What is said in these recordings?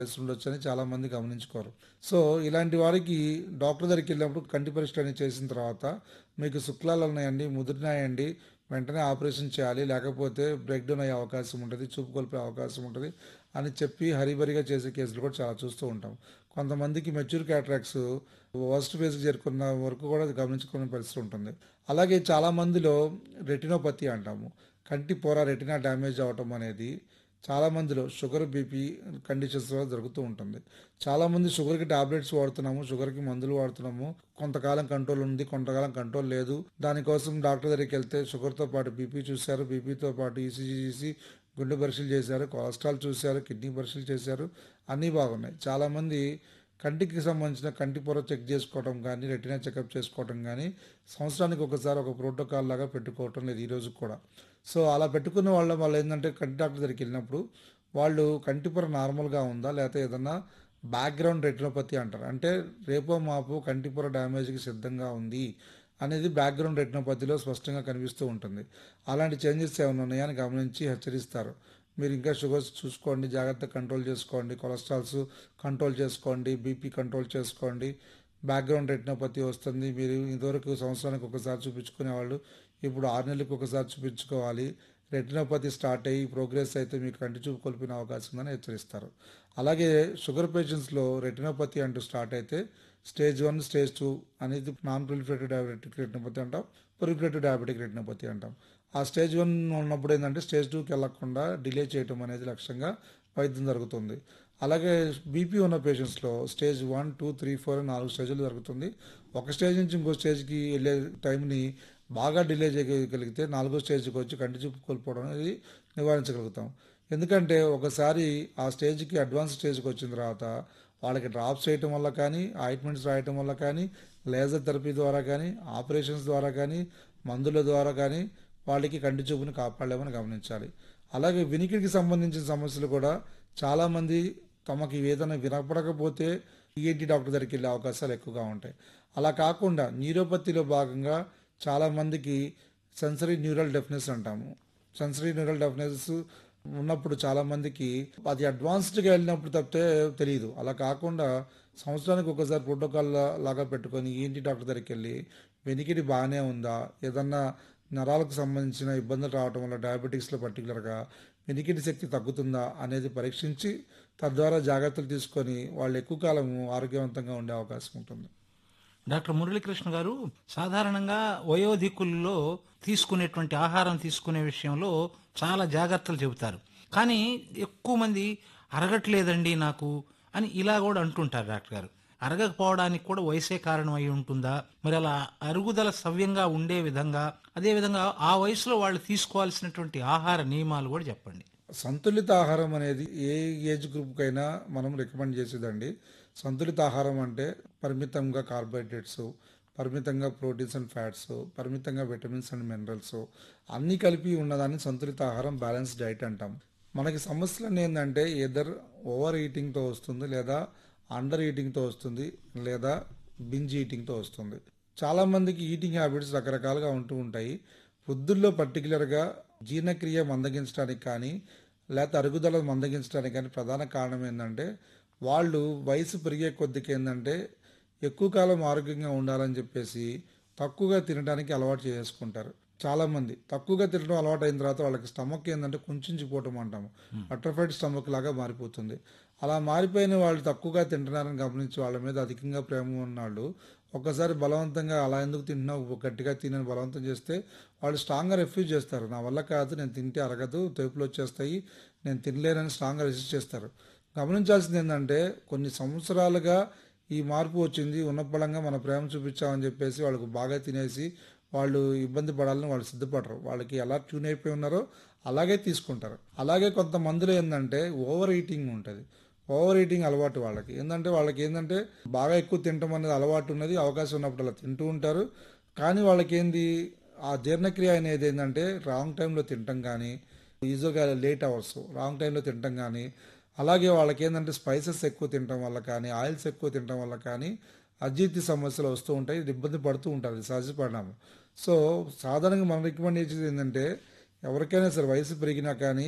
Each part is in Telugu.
ఉండొచ్చు అని చాలా మంది గమనించుకోరు సో ఇలాంటి వారికి డాక్టర్ దగ్గరికి వెళ్ళినప్పుడు కంటి పరీక్ష అనేది చేసిన తర్వాత మీకు శుక్లాలు ఉన్నాయండి ముదిరినాయండి వెంటనే ఆపరేషన్ చేయాలి లేకపోతే బ్రేక్ డౌన్ అయ్యే అవకాశం ఉంటుంది చూపు కోల్పోయే అవకాశం ఉంటుంది అని చెప్పి హరిబరిగా చేసే కేసులు కూడా చాలా చూస్తూ ఉంటాం కొంతమందికి మెచ్యూర్ క్యాట్రాక్స్ వర్స్ట్ ఫేజ్కి చేరుకున్న వరకు కూడా గమనించుకునే పరిస్థితి ఉంటుంది అలాగే చాలా మందిలో రెటినోపతి అంటాము కంటి పొర రెటినా డ్యామేజ్ అవటం అనేది చాలా మందిలో షుగర్ బీపీ కండిషన్స్ వల్ల జరుగుతూ ఉంటుంది చాలా మంది షుగర్కి టాబ్లెట్స్ వాడుతున్నాము షుగర్కి మందులు వాడుతున్నాము కొంతకాలం కంట్రోల్ ఉంది కొంతకాలం కంట్రోల్ లేదు దానికోసం డాక్టర్ దగ్గరికి వెళ్తే షుగర్తో పాటు బీపీ చూశారు బీపీతో పాటు ఈసీజీ చేసి గుండె పరీక్షలు చేశారు కొలెస్ట్రాల్ చూశారు కిడ్నీ పరీక్షలు చేశారు అన్నీ బాగున్నాయి చాలామంది కంటికి సంబంధించిన కంటి పొర చెక్ చేసుకోవడం కానీ రెటినా చెకప్ చేసుకోవడం కానీ సంవత్సరానికి ఒకసారి ఒక ప్రోటోకాల్ లాగా పెట్టుకోవటం లేదు ఈ రోజు కూడా సో అలా పెట్టుకున్న వాళ్ళ వాళ్ళు ఏంటంటే కంటి డాక్టర్ దగ్గరికి వెళ్ళినప్పుడు వాళ్ళు కంటి పొర నార్మల్గా ఉందా లేకపోతే ఏదన్నా బ్యాక్గ్రౌండ్ రెటినోపతి అంటారు అంటే రేపో మాపు కంటి పొర డ్యామేజ్కి సిద్ధంగా ఉంది అనేది బ్యాక్గ్రౌండ్ రెటినోపతిలో స్పష్టంగా కనిపిస్తూ ఉంటుంది అలాంటి చేంజెస్ ఏమైనా ఉన్నాయా అని గమనించి హెచ్చరిస్తారు మీరు ఇంకా షుగర్స్ చూసుకోండి జాగ్రత్తగా కంట్రోల్ చేసుకోండి కొలెస్ట్రాల్స్ కంట్రోల్ చేసుకోండి బీపీ కంట్రోల్ చేసుకోండి బ్యాక్గ్రౌండ్ రెటినోపతి వస్తుంది మీరు ఇదివరకు సంవత్సరానికి ఒకసారి చూపించుకునే వాళ్ళు ఇప్పుడు ఆరు నెలలకు ఒకసారి చూపించుకోవాలి రెటినోపతి స్టార్ట్ అయ్యి ప్రోగ్రెస్ అయితే మీకు కంటి చూపు కోల్పోయిన అవకాశం ఉందని హెచ్చరిస్తారు అలాగే షుగర్ పేషెంట్స్లో రెటినోపతి అంటూ స్టార్ట్ అయితే స్టేజ్ వన్ స్టేజ్ టూ అనేది నాన్ ప్రిలిఫరేటివ్ డయాబెటిక్ రెటినోపతి అంటాం ప్రిలిఫరేటివ్ డయాబెటిక్ రెటినోపతి అంటాం ఆ స్టేజ్ వన్ ఉన్నప్పుడు ఏంటంటే స్టేజ్ టూకి వెళ్ళకుండా డిలే చేయటం అనేది లక్ష్యంగా వైద్యం జరుగుతుంది అలాగే బీపీ ఉన్న పేషెంట్స్లో stage one two three four నాలుగు స్టేజ్లు జరుగుతుంది ఒక స్టేజ్ నుంచి ఇంకో స్టేజ్కి వెళ్ళే టైంని బాగా డిలే చేయగలిగితే నాలుగో స్టేజ్కి వచ్చి కంటి చూపు కోల్పోవడం అనేది నివారించగలుగుతాం ఎందుకంటే ఒకసారి ఆ స్టేజ్కి అడ్వాన్స్ స్టేజ్కి వచ్చిన తర్వాత వాళ్ళకి డ్రాప్స్ చేయటం వల్ల కానీ ఆయింట్మెంట్స్ రాయటం వల్ల కానీ లేజర్ థెరపీ ద్వారా కానీ ఆపరేషన్స్ ద్వారా కానీ మందుల ద్వారా కానీ వాళ్ళకి కంటి చూపుని కాపాడలేమని గమనించాలి అలాగే వినికిడికి సంబంధించిన సమస్యలు కూడా చాలామంది తమకి ఏదైనా వినపడకపోతే ఈఎన్టీ డాక్టర్ దగ్గరికి వెళ్ళే అవకాశాలు ఎక్కువగా ఉంటాయి అలా కాకుండా న్యూరోపతిలో భాగంగా చాలామందికి సెన్సరీ న్యూరల్ డెఫ్నెస్ అంటాము సెన్సరీ న్యూరల్ డెఫ్నెస్ ఉన్నప్పుడు చాలామందికి అది అడ్వాన్స్డ్గా వెళ్ళినప్పుడు తప్పితే తెలియదు అలా కాకుండా సంవత్సరానికి ఒకసారి ప్రోటోకాల్ లాగా పెట్టుకొని ఈఎన్టీ డాక్టర్ దగ్గరికి వెళ్ళి వెనికిడి బాగానే ఉందా ఏదన్నా నరాలకు సంబంధించిన ఇబ్బందులు రావడం వల్ల డయాబెటిక్స్లో పర్టికులర్గా వెనికిడి శక్తి తగ్గుతుందా అనేది పరీక్షించి తద్వారా జాగ్రత్తలు తీసుకొని వాళ్ళు ఎక్కువ కాలం ఆరోగ్యవంతంగా ఉండే అవకాశం ఉంటుంది డాక్టర్ మురళీకృష్ణ గారు సాధారణంగా వయోధికుల్లో తీసుకునేటువంటి ఆహారం తీసుకునే విషయంలో చాలా జాగ్రత్తలు చెబుతారు కానీ ఎక్కువ మంది అరగట్లేదండి నాకు అని ఇలా కూడా అంటుంటారు డాక్టర్ గారు అరగకపోవడానికి కూడా వయసే కారణం అయి ఉంటుందా మరి అలా అరుగుదల సవ్యంగా ఉండే విధంగా అదే విధంగా ఆ వయసులో వాళ్ళు తీసుకోవాల్సినటువంటి ఆహార నియమాలు కూడా చెప్పండి సంతులిత ఆహారం అనేది ఏ ఏజ్ గ్రూప్కైనా మనం రికమెండ్ చేసేదండి సంతులిత ఆహారం అంటే పరిమితంగా కార్బోహైడ్రేట్స్ పరిమితంగా ప్రోటీన్స్ అండ్ ఫ్యాట్స్ పరిమితంగా విటమిన్స్ అండ్ మినరల్స్ అన్నీ కలిపి ఉన్నదాన్ని సంతులిత ఆహారం బ్యాలెన్స్ డైట్ అంటాం మనకి సమస్యలు ఏంటంటే ఎదర్ ఓవర్ ఈటింగ్తో వస్తుంది లేదా అండర్ ఈటింగ్తో వస్తుంది లేదా బింజ్ ఈటింగ్తో వస్తుంది చాలామందికి ఈటింగ్ హ్యాబిట్స్ రకరకాలుగా ఉంటూ ఉంటాయి వృద్ధుల్లో పర్టికులర్గా జీర్ణక్రియ మందగించడానికి కానీ లేకపోతే అరుగుదల మందగించడానికి కానీ ప్రధాన కారణం ఏంటంటే వాళ్ళు వయసు పెరిగే కొద్దికి ఏంటంటే ఎక్కువ కాలం ఆరోగ్యంగా ఉండాలని చెప్పేసి తక్కువగా తినడానికి అలవాటు చేసుకుంటారు చాలామంది తక్కువగా తినడం అలవాటు అయిన తర్వాత వాళ్ళకి స్టమక్ ఏంటంటే కుంచుకుపోవటం అంటాము అట్రఫైడ్ స్టమక్ లాగా మారిపోతుంది అలా మారిపోయిన వాళ్ళు తక్కువగా తింటున్నారని గమనించి వాళ్ళ మీద అధికంగా ప్రేమ ఉన్నాళ్ళు ఒక్కసారి బలవంతంగా అలా ఎందుకు తింటున్నావు గట్టిగా తినని బలవంతం చేస్తే వాళ్ళు స్ట్రాంగ్గా రిఫ్యూజ్ చేస్తారు నా వల్ల కాదు నేను తింటే అరగదు తేపులు వచ్చేస్తాయి నేను తినలేనని స్ట్రాంగ్గా రెసిస్ట్ చేస్తారు గమనించాల్సింది ఏంటంటే కొన్ని సంవత్సరాలుగా ఈ మార్పు వచ్చింది ఉన్నపళంగా మన ప్రేమ చూపించామని చెప్పేసి వాళ్ళకు బాగా తినేసి వాళ్ళు ఇబ్బంది పడాలని వాళ్ళు సిద్ధపడరు వాళ్ళకి ఎలా ట్యూన్ అయిపోయి ఉన్నారో అలాగే తీసుకుంటారు అలాగే కొంతమందిలో ఏంటంటే ఓవర్ ఈటింగ్ ఉంటుంది ఓవర్ ఈటింగ్ అలవాటు వాళ్ళకి ఏంటంటే వాళ్ళకి ఏంటంటే బాగా ఎక్కువ తినటం అనేది అలవాటు ఉన్నది అవకాశం ఉన్నప్పుడు అలా తింటూ ఉంటారు కానీ వాళ్ళకి ఏంది ఆ జీర్ణక్రియ అనేది ఏంటంటే రాంగ్ టైంలో తినటం కానీ యూజువల్గా లేట్ అవర్స్ రాంగ్ టైంలో తినటం కానీ అలాగే వాళ్ళకి ఏంటంటే స్పైసెస్ ఎక్కువ తినటం వల్ల కానీ ఆయిల్స్ ఎక్కువ తినటం వల్ల కానీ అజీర్తి సమస్యలు వస్తూ ఉంటాయి ఇబ్బంది పడుతూ ఉంటారు ఇది సహజ పరిణామం సో సాధారణంగా మనం రికమెండ్ చేసేది ఏంటంటే ఎవరికైనా సరే వయసు పెరిగినా కానీ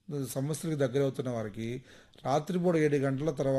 సమస్యలకు దగ్గరవుతున్న వారికి రాత్రిపూట ఏడు గంటల తర్వాత